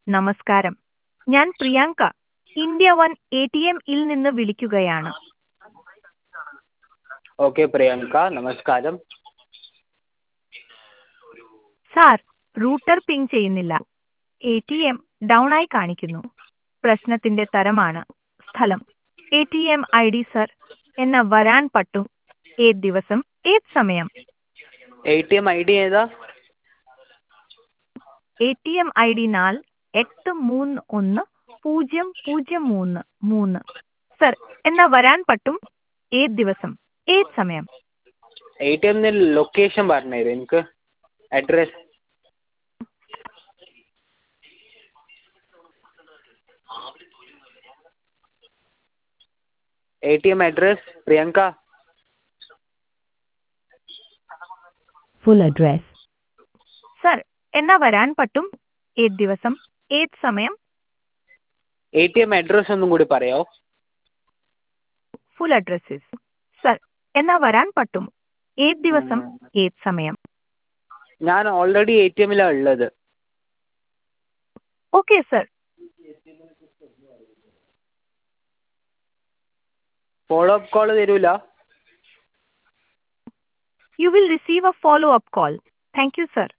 നമസ്കാരം ഞാൻ Priyanka India one A T എമ്മിൽ നിന്ന് വിളിക്കുകയാണ് ഓക്കെ പ്രിയങ്ക നമസ്കാരം സാർ റൂട്ടർ പിങ് ചെയ്യുന്നില്ല എ ടി എം ഡൗൺ ആയി കാണിക്കുന്നു പ്രശ്നത്തിന്റെ തരമാണ് സ്ഥലം A T M I D sir എന്ന വരാൻ പട്ടു ഏത് ദിവസം ഏത് സമയം A T M I D ഏതാ A T M I D നാൽ എട്ട് മൂന്ന് ഒന്ന് പൂജ്യം പൂജ്യം മൂന്ന് മൂന്ന് സർ എന്നാ വരാൻ പറ്റും ഏത് ദിവസം ഏത് സമയം എ ടി എമ്മിൻ്റെ ലൊക്കേഷൻ പറഞ്ഞു തരുമോ എനിക്ക് address A T M address Priyanka full address, sir എന്നാ വരാൻ പറ്റും ഏത് ദിവസം ഏത് സമയം എ ടി എം അഡ്രസ് ഒന്നും കൂടി പറയാമോ ഫുൾ അഡ്രസ് സർ എന്നാ വരാൻ പറ്റും ഏത് ദിവസം ഏത് സമയം ഞാൻ ഓൾറെഡി എ ടി എമ്മിലാണ് ഉള്ളത് okay sir follow up call തരൂല you will receive a follow up call thank you sir